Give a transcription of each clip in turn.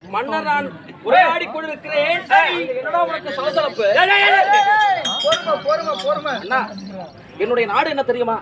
மன்னர் நான் உரையாடி கொண்டிருக்கிறேன் என்னடா உனக்கு சலசலப்பு பொறுமை பொறுமை பொறுமை அண்ணா என்னுடைய நாடு என்ன தெரியுமா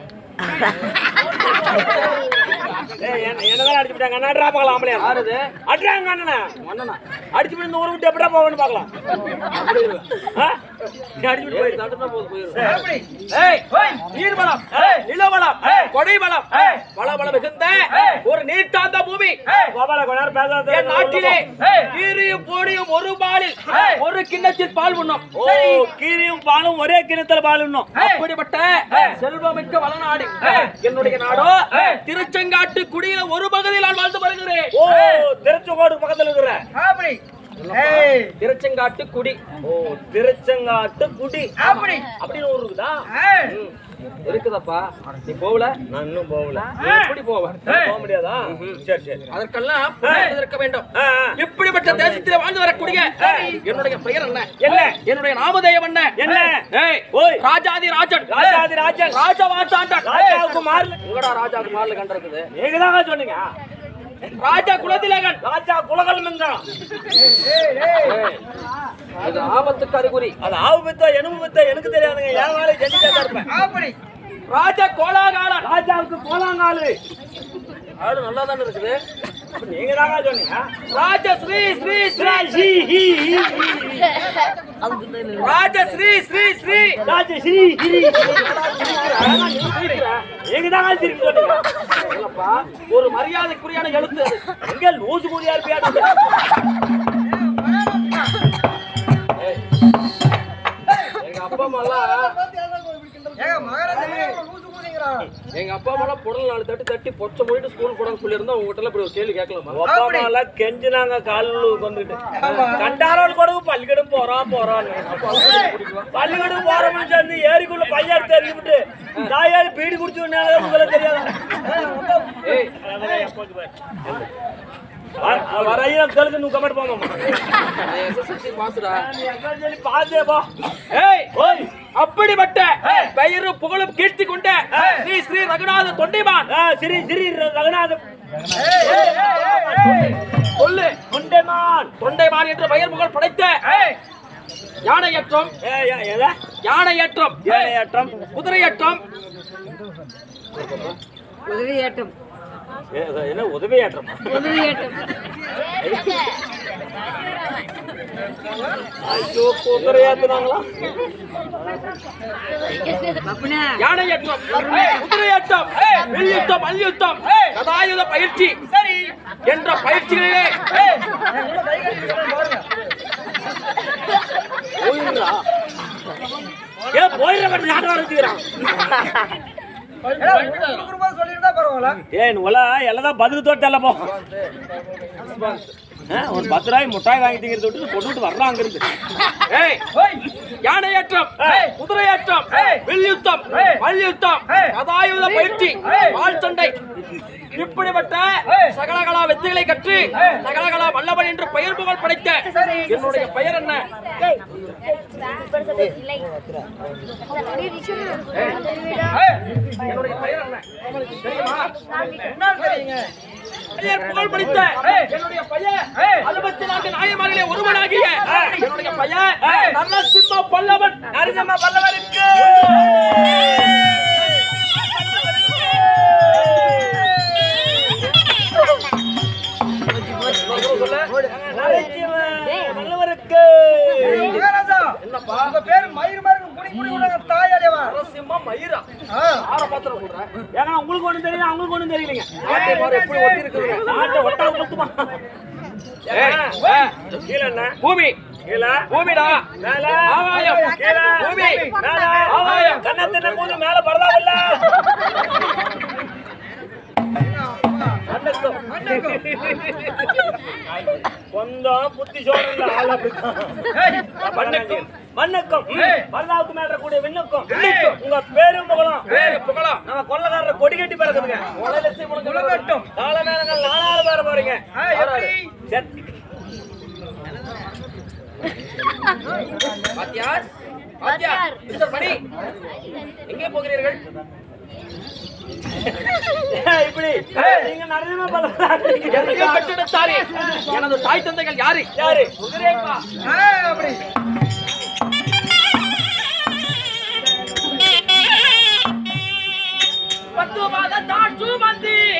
என்னதான் அடிச்சு விட்டாங்க அண்ணா பார்க்கலாம் ஆம்பளையா யாருது அடிச்சாங்க அண்ணனா மன்னனா அடிச்சு விட்டு இந்த ஊரை விட்டு எப்படா போவேன்னு பார்க்கலாம் ஆ? நீ அடிச்சு விட்டு போயிரு. தடுத்தா போது போயிரு எப்படி ஏய் நீர்வளம் நிலவளம் கொடைவளம் வளவளம் மிகுந்த ஒரு நீர்த்தாந்த பூமி கோபால கொஞ்ச நேரம் பேசாத என் நாட்டிலே கீரியும் போடியும் ஒரு பாலில் ஒரு கிண்ணத்தில் பால் உண்ணும் ஓ கீரியும் பாலும் ஒரே கிணத்துல பாலுன்னும் அப்படிப்பட்ட செல்வமிக்க வளநாடு என்னுடைய நாடோ திருச்செங்காட்டு குடியில ஒரு பகுதியில் நான் வாழ்ந்து வருகிறேன் ஓ திருச்செங்கோடு பக்கத்துல இருக்கிற அப்படி ஏய் திருச்செங்காட்டு குடி ஓ திருச்செங்காட்டு குடி அப்படி அப்படின்னு ஒரு இருக்குதா ஏய் ம், இருக்குதப்பா நீ போகல நான் இன்னும் போகல நீ எப்படி போவ போக முடியாதா சரி சரி அதற்கெல்லாம் புரிந்து இருக்க வேண்டும் ஆ, ஆ. இப்படிப்பட்ட தேசத்தில் வாழ்ந்து வரக்கூடிய என்னுடைய பெயர் என்ன என்ன என்னுடைய நாமதேயம் என்ன என்ன? ஏய் ஓய். ராஜாதி ராஜன் ராஜாதி ராஜன். ராஜவாசாண்டன் ராஜாவுக்கு மாறல உங்கடா ராஜாவுக்கு மாறல கண்டிருக்குது நீங்க தாங்க சொன்னீங்க ராஜா குலதிலகன் ராஜா குலகல் மந்திரம் ஏய், இது ஆபத்துக்கு அறிகுறி அது ஆவு வித்தா எனும்பு வித்தா எனக்கு தெரியாதுங்க என் வேலையை செஞ்சுட்டே தான் இருப்பேன் அப்படி ராஜா கோலாகாலன் ராஜாவுக்கு கோலாங்காலு ஆளு நல்லா தானே இருக்குது நீங்க தாங்க சொன்னீங்க ராஜ ஸ்ரீ ஸ்ரீ ஸ்ரீ ஹி, ஹி, ஹி, ஹி. ராஜ ஸ்ரீ ஸ்ரீ ஸ்ரீ ராஜா ஸ்ரீ ஹிரி நீங்க தாங்க சிரிக்க சொன்னீங்க இல்லப்பா, ஒரு மரியாதைக்குரியான எழுத்து அது. எங்க லூசு கூலியா இருப்பியா எங்க அப்பா அம்மா எல்லாம் ஏங்க மகாராஜா லூசு போறீங்களா எங்க அப்பா அம்மா எல்லாம் புடல் நாலு தட்டி தட்டி பொச்ச மூடிட்டு ஸ்கூல் போட சொல்லியிருந்தா உங்ககிட்ட எல்லாம் இப்படி ஒரு கேள்வி கேட்கலாமா அப்பா அம்மா எல்லாம் கெஞ்சினாங்க காலில் கொண்டுட்டு கண்டாரோல் கொடுக்கு பள்ளிக்கூடம் போறான் போறான்னு பள்ளிக்கூடம் போறோம்னு சேர்ந்து ஏரிக்குள்ள பையன் தெரிஞ்சுட்டு தாயாரி பீடி குடிச்சு உங்களுக்கு தெரியாதா ஏய் வர ஐயா தெலுங்கு నువ్వు కమెంట్ పోమమ్మా எஸ்எஸ்எல்சி பாஸ்டா பாதே பா ஏய் ஓய் அப்படிப்பட்ட பெயரும் புகழும் கீர்த்தி கொண்ட ஸ்ரீ ஸ்ரீ ரகுநாத தொண்டைமான் ஆ சிரி சிரி ரகுநாத சொல்லு குண்டமான் தொண்டைமான் என்ற பெயர் புகழ் படைத்த யானையற்றம் ஏ ஏ ஏதா யானையற்றம் ஏழையாட்டம் குதிரையற்றம் உதவியாட்டம் ஏ, என்ன உதவியாட்டம் உதவியாட்டம் ஐயோ குதிரையாத்துனாங்களா பப்புனா யானையற்றம் குதிரையற்றம் வில்யுத்தம் மல்யுத்தம் கதாயுத பயிற்சி சரி என்ற பயிற்சிகளிலே போயிடுறா. ஏ போயிடுற நாட்டம் வச்சுக்கிறான் குடுக்கும்போது சொல்லியிருந்தா பரவாயில்ல ஏ நுவலா எல்லாம் பதில் தோட்ட எல்லாம் போ ஆ, ஒரு பத்து ரூபாய் முட்டாய் வாங்கி திங்கிறது விட்டு கொண்டு விட்டு வர்றான் அங்கிருந்து ஏய் யானையற்றம் குதிரையற்றம் வில்யுத்தம் மல்யுத்தம் கதாயுத பயிற்சி வாள் சண்டை இப்படிப்பட்ட சகலகலா வித்தைகளை கற்று சகலகலா வல்லவன் என்று பெயர் புகழ் படைத்த என்னுடைய பெயர் என்ன என்னுடைய பெயர் என்ன தெரியுமா என்ன தெரியுங்க பெயர் புகழ் படித்த என்னுடைய பையன் அறுபத்தி நான்கு நாயமார்களே ஒருவனாகிய என்னுடைய பையன் நரசிம்ம பல்லவன் நரசிம்ம பல்லவனுக்கு நல்லவருக்கு மகாராஜா என்னப்பா உங்க பேரு மயிர் மாதிரி குடி குடி விடுறாங்க தாயாடியவா நரசிம்ம மயிரா ஆ ஆற பாத்திரம் சொல்றேன் ஏன்னா உங்களுக்கு ஒண்ணும் தெரியும் அவங்களுக்கு ஒண்ணும் தெரியலங்க நாட்டை பாரு எப்படி ஒட்டி இருக்குதுங்க நாட்டை ஒட்டா கொடுத்துமா கீழே என்ன பூமி கீழே பூமிடா மேல ஆகாயம் கீழே பூமி மேல ஆகாயம் கண்ணத்தின போது மேல பரதாவில்ல கொஞ்சம் புத்தி சோழல ஆள் அப்படித்தான் மண்ணுக்கும் மண்ணுக்கும் பரதாவுக்கு மேல கூடிய விண்ணுக்கும் உங்க பேரும் புகழும் பேரு புகழம் நம்ம கொள்ளக்காரர கொடி கட்டி பிறகுதுங்க உலகத்தை முழங்கட்டும் கால நேரங்கள் நாலாவது பேர போறீங்க ஆ, எப்படி சரி. வாத்தியார் வாத்தியார் மிஸ்டர் மணி எங்கே போகிறீர்கள் ஏன் இப்படி நீங்க நரசிம்ம பல்லவன் எனக்கு பெற்றெடுத்தாரே எனது தாய் தந்தைகள் யாரு யாரு குதிரைப்பா ஆ, அப்படி பத்து மாத தாட்டு மந்தி